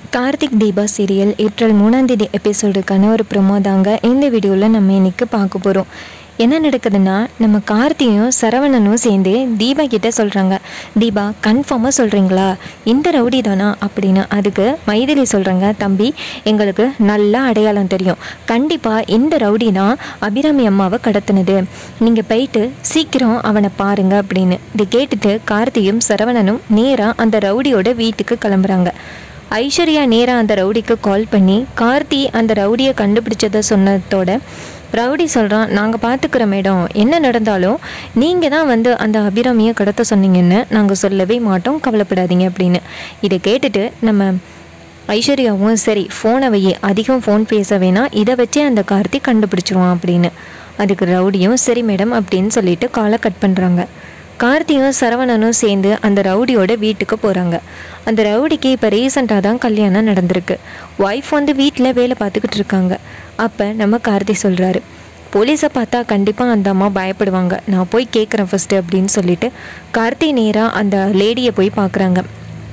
Karthik Deepa serial April மூணாம் தேதி எபிசோடுக்கான ஒரு ப்ரொமோ தாங்க இந்த வீடியோவில் நம்ம இன்னைக்கு பார்க்க போகிறோம் என்ன நடக்குதுன்னா நம்ம கார்த்தியும் சரவணனும் சேர்ந்து தீபா கிட்ட சொல்கிறாங்க தீபா கன்ஃபார்மாக சொல்கிறீங்களா இந்த ரவுடி தானா அப்படின்னு அதுக்கு மைதிலி சொல்கிறாங்க தம்பி எங்களுக்கு நல்லா அடையாளம் தெரியும் கண்டிப்பாக இந்த ரவுடி தான் அபிராமி அம்மாவை கடத்தினது நீங்கள் போயிட்டு சீக்கிரம் அவனை பாருங்க அப்படின்னு இதை கேட்டுட்டு கார்த்தியும் சரவணனும் நேராக அந்த ரவுடியோட வீட்டுக்கு கிளம்புறாங்க ஐஸ்வர்யா நேராக அந்த ரவுடிக்கு கால் பண்ணி கார்த்தி அந்த ரவுடியை கண்டுபிடிச்சதை சொன்னதோட ரவுடி சொல்கிறான் நாங்கள் பார்த்துக்குறோம் மேடம் என்ன நடந்தாலும் நீங்கள் தான் வந்து அந்த அபிராமியை கடத்த சொன்னீங்கன்னு நாங்கள் சொல்லவே மாட்டோம் கவலைப்படாதீங்க அப்படின்னு இதை கேட்டுட்டு நம்ம ஐஸ்வர்யாவும் சரி ஃபோனை வையே அதிகம் ஃபோன் பேச வேணாம் இதை வச்சே அந்த கார்த்தி கண்டுபிடிச்சிருவான் அப்படின்னு அதுக்கு ரவுடியும் சரி மேடம் அப்படின்னு சொல்லிட்டு காலை கட் பண்ணுறாங்க கார்த்தியும் சரவணனும் சேர்ந்து அந்த ரவுடியோட வீட்டுக்கு போகிறாங்க அந்த ரவுடிக்கு இப்போ ரீசெண்டாக தான் கல்யாணம் நடந்திருக்கு ஒய்ஃப் வந்து வீட்டில் வேலை பார்த்துக்கிட்டு இருக்காங்க அப்போ நம்ம கார்த்தி சொல்கிறாரு போலீஸை பார்த்தா கண்டிப்பாக அந்த அம்மா பயப்படுவாங்க நான் போய் கேட்குறேன் ஃபஸ்ட்டு அப்படின்னு சொல்லிட்டு கார்த்தி நேராக அந்த லேடியை போய் பார்க்குறாங்க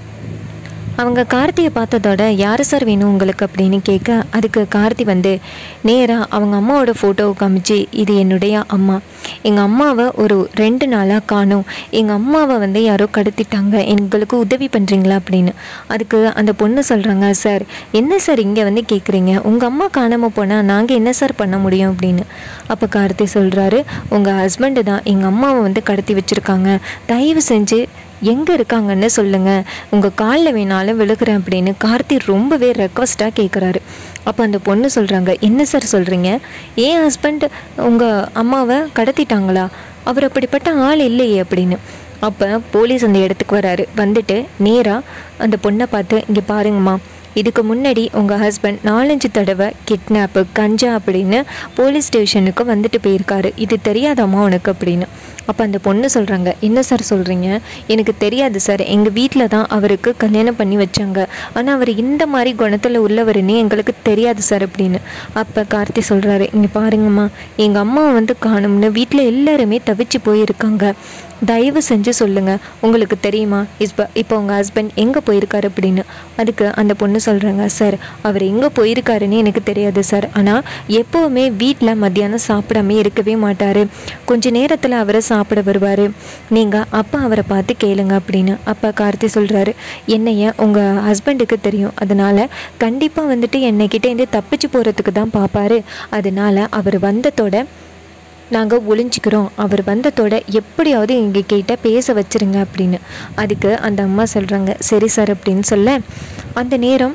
அவங்க கார்த்தியை பார்த்ததோட யார் சார் வேணும் உங்களுக்கு அப்படின்னு கேட்க அதுக்கு கார்த்தி வந்து நேராக அவங்க அம்மாவோட ஃபோட்டோவை காமிச்சு இது என்னுடைய அம்மா எங்கள் அம்மாவை ஒரு ரெண்டு நாளாக காணோம் எங்கள் அம்மாவை வந்து யாரோ கடத்திட்டாங்க எங்களுக்கு உதவி பண்ணுறீங்களா அப்படின்னு அதுக்கு அந்த பொண்ணு சொல்கிறாங்க சார் என்ன சார் இங்கே வந்து கேட்குறீங்க உங்கள் அம்மா காணாமல் போனால் நாங்கள் என்ன சார் பண்ண முடியும் அப்படின்னு அப்போ கார்த்தி சொல்கிறாரு உங்கள் ஹஸ்பண்டு தான் எங்கள் அம்மாவை வந்து கடத்தி வச்சுருக்காங்க தயவு செஞ்சு எங்கே இருக்காங்கன்னு சொல்லுங்கள் உங்கள் காலில் வேணாலும் விழுகிறேன் அப்படின்னு கார்த்தி ரொம்பவே ரெக்வஸ்ட்டாக கேட்குறாரு அப்போ அந்த பொண்ணு சொல்கிறாங்க என்ன சார் சொல்கிறீங்க ஏன் ஹஸ்பண்ட் உங்கள் அம்மாவை கடத்திட்டாங்களா அவர் அப்படிப்பட்ட ஆள் இல்லையே அப்படின்னு அப்போ போலீஸ் அந்த இடத்துக்கு வராரு வந்துட்டு நேராக அந்த பொண்ணை பார்த்து இங்கே பாருங்கம்மா இதுக்கு முன்னாடி உங்கள் ஹஸ்பண்ட் நாலஞ்சு தடவை கிட்னாப்பு கஞ்சா அப்படின்னு போலீஸ் ஸ்டேஷனுக்கு வந்துட்டு போயிருக்காரு இது தெரியாதாம்மா உனக்கு அப்படின்னு அப்போ அந்த பொண்ணு சொல்கிறாங்க என்ன சார் சொல்கிறீங்க எனக்கு தெரியாது சார் எங்கள் வீட்டில் தான் அவருக்கு கல்யாணம் பண்ணி வச்சாங்க ஆனால் அவர் இந்த மாதிரி குணத்தில் உள்ளவருன்னு எங்களுக்கு தெரியாது சார் அப்படின்னு அப்போ கார்த்தி சொல்கிறாரு இங்கே பாருங்கம்மா எங்கள் அம்மா வந்து காணும்னு வீட்டில் எல்லாருமே தவிச்சு போயிருக்காங்க தயவு செஞ்சு சொல்லுங்கள் உங்களுக்கு தெரியுமா இப்போ இப்போ உங்கள் ஹஸ்பண்ட் எங்கே போயிருக்காரு அப்படின்னு அதுக்கு அந்த பொண்ணு சொல்கிறாங்க சார் அவர் எங்கே போயிருக்காருன்னு எனக்கு தெரியாது சார் ஆனால் எப்போவுமே வீட்டில் மத்தியானம் சாப்பிடாம இருக்கவே மாட்டார் கொஞ்ச நேரத்தில் அவரை சாப்பிட வருவார் நீங்கள் அப்போ அவரை பார்த்து கேளுங்க அப்படின்னு அப்போ கார்த்தி சொல்கிறாரு என்னைய உங்கள் ஹஸ்பண்டுக்கு தெரியும் அதனால் கண்டிப்பாக வந்துட்டு என்னைக்கிட்டேருந்து தப்பிச்சு போகிறதுக்கு தான் பார்ப்பாரு அதனால் அவர் வந்ததோட நாங்கள் ஒளிஞ்சிக்கிறோம் அவர் வந்ததோட எப்படியாவது எங்கள் கிட்ட பேச வச்சிருங்க அப்படின்னு அதுக்கு அந்த அம்மா சொல்கிறாங்க சரி சார் அப்படின்னு சொல்ல அந்த நேரம்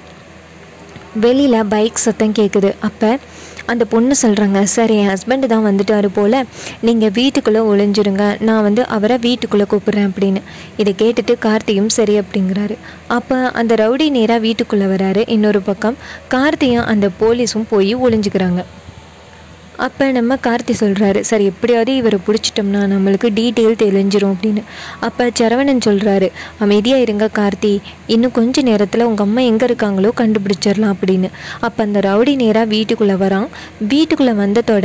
வெளியில் பைக் சத்தம் கேட்குது அப்போ அந்த பொண்ணு சொல்கிறாங்க சார் என் ஹஸ்பண்டு தான் வந்துட்டாரு போல் நீங்கள் வீட்டுக்குள்ளே ஒளிஞ்சிருங்க நான் வந்து அவரை வீட்டுக்குள்ளே கூப்பிட்றேன் அப்படின்னு இதை கேட்டுட்டு கார்த்தியும் சரி அப்படிங்கிறாரு அப்போ அந்த ரவுடி நேராக வீட்டுக்குள்ளே வராரு இன்னொரு பக்கம் கார்த்தியும் அந்த போலீஸும் போய் ஒளிஞ்சுக்கிறாங்க அப்போ நம்ம கார்த்தி சொல்கிறாரு சரி எப்படியாவது இவரை பிடிச்சிட்டோம்னா நம்மளுக்கு டீட்டெயில் தெரிஞ்சிரும் அப்படின்னு அப்போ சரவணன் சொல்கிறாரு அமைதியாக இருங்க கார்த்தி இன்னும் கொஞ்ச நேரத்தில் உங்கள் அம்மா எங்கே இருக்காங்களோ கண்டுபிடிச்சிடலாம் அப்படின்னு அப்போ அந்த ரவுடி நேராக வீட்டுக்குள்ளே வரான் வீட்டுக்குள்ளே வந்ததோட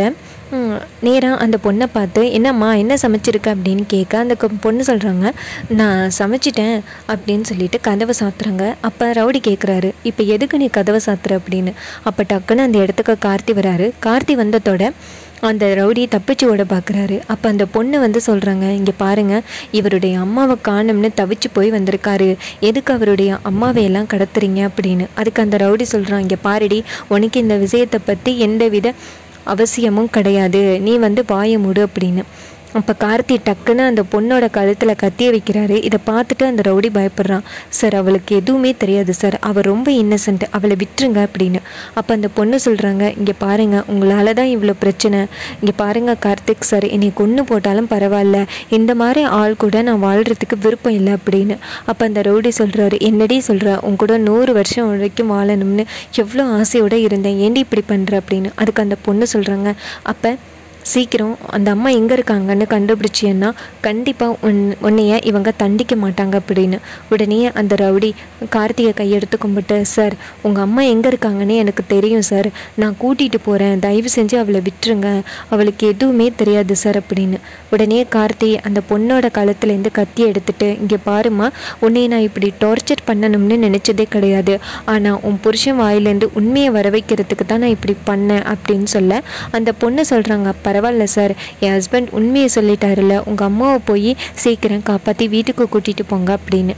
நேராக அந்த பொண்ணை பார்த்து என்னம்மா என்ன சமைச்சிருக்க அப்படின்னு கேட்க அந்த கொ- பொண்ணு சொல்கிறாங்க நான் சமைச்சிட்டேன் அப்படின்னு சொல்லிட்டு கதவை சாத்துறாங்க அப்போ ரவுடி கேட்குறாரு இப்போ எதுக்கு நீ கதவை சாத்துற அப்படின்னு அப்போ டக்குன்னு அந்த இடத்துக்கு கார்த்தி வராரு கார்த்தி வந்ததோட அந்த ரவுடி தப்பிச்சு ஓட பார்க்குறாரு அப்போ அந்த பொண்ணு வந்து சொல்கிறாங்க இங்கே பாருங்கள் இவருடைய அம்மாவை காணும்னு தவிச்சு போய் வந்திருக்காரு எதுக்கு அவருடைய அம்மாவை எல்லாம் கடத்துறீங்க அப்படின்னு அதுக்கு அந்த ரவுடி சொல்கிறான் இங்கே பாருடி உனக்கு இந்த விஷயத்தை பற்றி எந்த வித அவசியமும் கிடையாது நீ வந்து வாய மூடு அப்படின்னு அப்போ கார்த்தி டக்குன்னு அந்த பொண்ணோட கழுத்தில் கத்திய வைக்கிறாரு இதை பார்த்துட்டு அந்த ரவுடி பயப்படுறான் சார் அவளுக்கு எதுவுமே தெரியாது சார் அவள் ரொம்ப இன்னசென்ட் அவளை விட்டுருங்க அப்படின்னு அப்போ அந்த பொண்ணு சொல்கிறாங்க இங்கே பாருங்கள் உங்களால் தான் இவ்வளோ பிரச்சனை இங்கே பாருங்கள் கார்த்திக் சார் என்னை கொன்று போட்டாலும் பரவாயில்ல இந்த மாதிரி ஆள் கூட நான் வாழ்கிறதுக்கு விருப்பம் இல்லை அப்படின்னு அப்போ அந்த ரவுடி சொல்கிறாரு என்னடி சொல்கிற உன் கூட நூறு வருஷம் வரைக்கும் வாழணும்னு எவ்வளோ ஆசையோடு இருந்தேன் ஏண்டி இப்படி பண்ணுற அப்படின்னு அதுக்கு அந்த பொண்ணு சொல்கிறாங்க அப்போ சீக்கிரம் அந்த அம்மா எங்கே இருக்காங்கன்னு கண்டுபிடிச்சியன்னா கண்டிப்பாக உன் உன்னைய இவங்க தண்டிக்க மாட்டாங்க அப்படின்னு உடனே அந்த ரவுடி கார்த்திகை கையெடுத்து கும்பிட்டு சார் உங்கள் அம்மா எங்கே இருக்காங்கன்னு எனக்கு தெரியும் சார் நான் கூட்டிகிட்டு போகிறேன் தயவு செஞ்சு அவளை விட்டுருங்க அவளுக்கு எதுவுமே தெரியாது சார் அப்படின்னு உடனே கார்த்தி அந்த பொண்ணோட கழுத்துலேருந்து கத்தி எடுத்துட்டு இங்கே பாருமா உன்னை நான் இப்படி டார்ச்சர் பண்ணணும்னு நினச்சதே கிடையாது ஆனால் உன் புருஷன் வாயிலேருந்து உண்மையை வர வைக்கிறதுக்கு தான் நான் இப்படி பண்ணேன் அப்படின்னு சொல்ல அந்த பொண்ணு சொல்கிறாங்க பரவாயில்ல சார் என் ஹஸ்பண்ட் உண்மையை சொல்லிட்டாருல்ல உங்கள் அம்மாவை போய் சீக்கிரம் காப்பாற்றி வீட்டுக்கு கூட்டிகிட்டு போங்க அப்படின்னு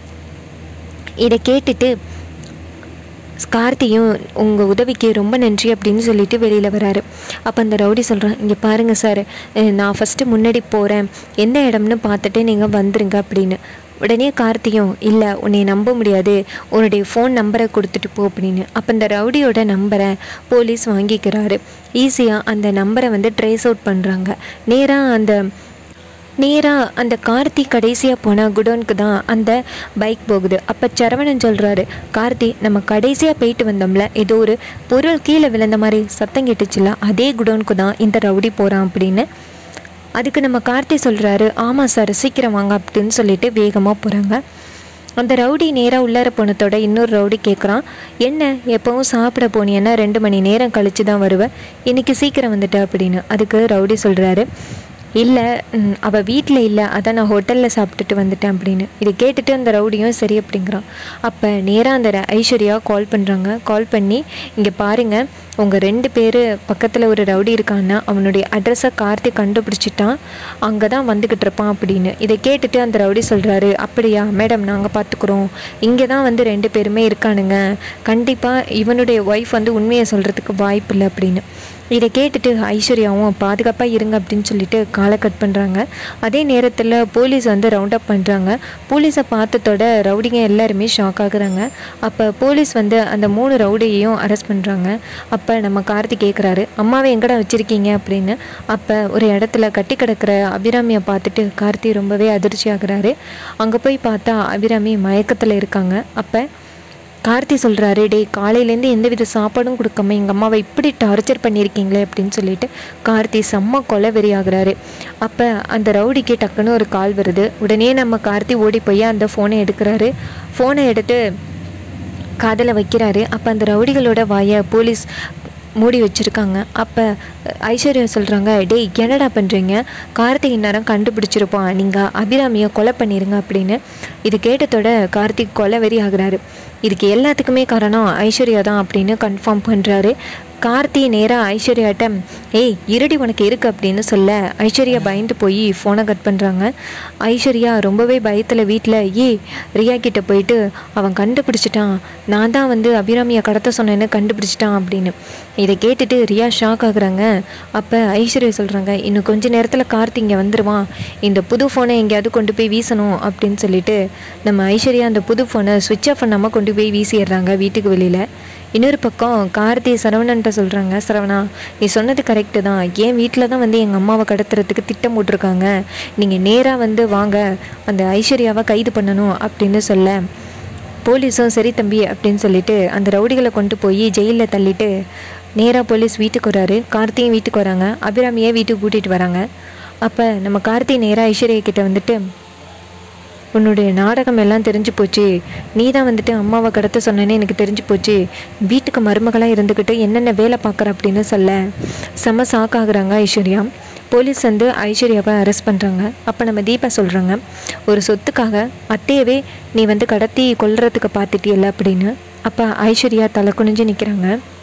இதை கேட்டுட்டு கார்த்தியும் உங்கள் உதவிக்கு ரொம்ப நன்றி அப்படின்னு சொல்லிட்டு வெளியில் வராரு அப்போ அந்த ரவுடி சொல்கிறான் இங்கே பாருங்கள் சார் அஹ் நான் ஃபஸ்ட்டு முன்னாடி போகிறேன் எந்த இடம்னு பார்த்துட்டு நீங்கள் வந்துருங்க அப்படின்னு உடனே கார்த்தியும் இல்லை உன்னை நம்ப முடியாது உன்னுடைய ஃபோன் நம்பரை கொடுத்துட்டு போ அப்படின்னு அப்போ இந்த ரவுடியோட நம்பரை போலீஸ் வாங்கிக்கிறாரு ஈஸியாக அந்த நம்பரை வந்து ட்ரேஸ் அவுட் பண்ணுறாங்க நேராக அந்த நேராக அந்த கார்த்தி கடைசியாக போன குடோனுக்கு தான் அந்த பைக் போகுது அப்போ சரவணன் சொல்கிறாரு கார்த்தி நம்ம கடைசியாக போயிட்டு வந்தோம்ல ஏதோ ஒரு பொருள் கீழே விழுந்த மாதிரி சத்தம் கேட்டுச்சுல அதே குடோனுக்கு தான் இந்த ரவுடி போகிறான் அப்படின்னு அதுக்கு நம்ம கார்த்தி சொல்கிறாரு ஆமாம் சார் சீக்கிரம் வாங்க அப்படின்னு சொல்லிட்டு வேகமாக போகிறாங்க அந்த ரவுடி நேராக உள்ளார போனதோட இன்னொரு ரவுடி கேட்குறான் என்ன எப்போவும் சாப்பிட போனீங்கன்னா ரெண்டு மணி நேரம் கழிச்சு தான் வருவேன் இன்னைக்கு சீக்கிரம் வந்துட்ட அப்படின்னு அதுக்கு ரவுடி சொல்கிறாரு இல்லை அவள் வீட்டில் இல்லை அதான் நான் ஹோட்டலில் சாப்பிட்டுட்டு வந்துட்டேன் அப்படின்னு இதை கேட்டுட்டு அந்த ரவுடியும் சரி அப்படிங்கிறான் அப்போ நேராக அந்த ர- ஐஸ்வர்யா கால் பண்ணுறாங்க கால் பண்ணி இங்கே பாருங்கள் உங்கள் ரெண்டு பேர் பக்கத்தில் ஒரு ரவுடி இருக்கான்னா அவனுடைய அட்ரஸை கார்த்தி கண்டுபிடிச்சிட்டான் அங்கே தான் வந்துக்கிட்டு இருப்பான் அப்படின்னு இதை கேட்டுட்டு அந்த ரவுடி சொல்கிறாரு அப்படியா மேடம் நாங்கள் பார்த்துக்குறோம் இங்கே தான் வந்து ரெண்டு பேருமே இருக்கானுங்க கண்டிப்பாக இவனுடைய ஒய்ஃப் வந்து உண்மையை சொல்கிறதுக்கு வாய்ப்பு இல்லை அப்படின்னு இதை கேட்டுட்டு ஐஸ்வர்யாவும் பாதுகாப்பாக இருங்க அப்படின்னு சொல்லிட்டு காலை கட் பண்ணுறாங்க அதே நேரத்தில் போலீஸ் வந்து ரவுண்ட் அப் பண்ணுறாங்க போலீஸை பார்த்ததோட ரவுடிங்க எல்லாருமே ஷாக் ஆகுறாங்க அப்போ போலீஸ் வந்து அந்த மூணு ரவுடியையும் அரெஸ்ட் பண்ணுறாங்க அப்போ நம்ம கார்த்தி கேட்குறாரு அம்மாவை எங்கடா வச்சுருக்கீங்க அப்படின்னு அப்போ ஒரு இடத்துல கட்டி கிடக்கிற அபிராமியை பார்த்துட்டு கார்த்தி ரொம்பவே அதிர்ச்சி ஆகுறாரு அங்கே போய் பார்த்தா அபிராமி மயக்கத்தில் இருக்காங்க அப்போ கார்த்தி சொல்கிறாரு டேய் காலையிலேருந்து எந்தவித சாப்பாடும் கொடுக்காம எங்கள் அம்மாவை இப்படி டார்ச்சர் பண்ணியிருக்கீங்களே அப்படின்னு சொல்லிட்டு கார்த்தி செம்ம கொலை வெறி ஆகுறாரு அப்போ அந்த ரவுடிக்கு டக்குன்னு ஒரு கால் வருது உடனே நம்ம கார்த்தி ஓடி போய் அந்த ஃபோனை எடுக்கிறாரு ஃபோனை எடுத்து காதில் வைக்கிறாரு அப்போ அந்த ரவுடிகளோட வாயை போலீஸ் மூடி வச்சுருக்காங்க அப்போ ஐஸ்வர்யா சொல்கிறாங்க டேய் என்னடா பண்ணுறீங்க கார்த்திக் நேரம் கண்டுபிடிச்சிருப்பான் நீங்கள் அபிராமியை கொலை பண்ணிடுங்க அப்படின்னு இது கேட்டதோட கார்த்திக் கொலை வெறி ஆகுறாரு இதுக்கு எல்லாத்துக்குமே காரணம் ஐஸ்வர்யா தான் அப்படின்னு கன்ஃபார்ம் பண்ணுறாரு கார்த்தி நேராக ஐஸ்வர்யாட்ட ஏய் இருடி உனக்கு இருக்கு அப்படின்னு சொல்ல ஐஸ்வர்யா பயந்து போய் ஃபோனை கட் பண்ணுறாங்க ஐஸ்வர்யா ரொம்பவே பயத்தில் வீட்டில் ஏய் ரியா கிட்ட போயிட்டு அவன் கண்டுபிடிச்சிட்டான் நான் தான் வந்து அபிராமியை கடத்த சொன்னேன்னு கண்டுபிடிச்சிட்டான் அப்படின்னு இதை கேட்டுட்டு ரியா ஷாக் ஆகுறாங்க அப்போ ஐஸ்வர்யா சொல்கிறாங்க இன்னும் கொஞ்ச நேரத்தில் கார்த்தி இங்கே வந்துடுவான் இந்த புது ஃபோனை எங்கேயாவது கொண்டு போய் வீசணும் அப்படின்னு சொல்லிட்டு நம்ம ஐஸ்வர்யா அந்த புது ஃபோனை சுவிட்ச் ஆஃப் பண்ணாமல் கொண்டு போய் வீசிடுறாங்க வீட்டுக்கு வெளியில் இன்னொரு பக்கம் கார்த்தி சரவணன்ட்ட சொல்கிறாங்க சரவணா நீ சொன்னது கரெக்டு தான் என் வீட்டில் தான் வந்து எங்கள் அம்மாவை கடத்துறதுக்கு திட்டம் போட்டிருக்காங்க நீங்கள் நேராக வந்து வாங்க அந்த ஐஸ்வர்யாவை கைது பண்ணணும் அப்படின்னு சொல்ல போலீஸும் சரி தம்பி அப்படின்னு சொல்லிட்டு அந்த ரவுடிகளை கொண்டு போய் ஜெயிலில் தள்ளிட்டு நேராக போலீஸ் வீட்டுக்கு வராரு கார்த்தியும் வீட்டுக்கு வராங்க அபிராமியை வீட்டுக்கு கூட்டிகிட்டு வராங்க அப்போ நம்ம கார்த்தி நேராக ஐஸ்வர்யா கிட்ட வந்துட்டு உன்னுடைய நாடகம் எல்லாம் தெரிஞ்சு போச்சு நீ தான் வந்துட்டு அம்மாவை கடத்த சொன்னேன்னு எனக்கு தெரிஞ்சு போச்சு வீட்டுக்கு மருமகளாக இருந்துக்கிட்டு என்னென்ன வேலை பார்க்குற அப்படின்னு சொல்ல செம சாக்காகிறாங்க ஐஸ்வர்யா போலீஸ் வந்து ஐஸ்வர்யாவை அரெஸ்ட் பண்ணுறாங்க அப்போ நம்ம தீபா சொல்கிறாங்க ஒரு சொத்துக்காக அத்தையவே நீ வந்து கடத்தி கொல்றதுக்கு பார்த்துட்டியல்ல அப்படின்னு அப்போ ஐஸ்வர்யா தலை குனிஞ்சு நிற்கிறாங்க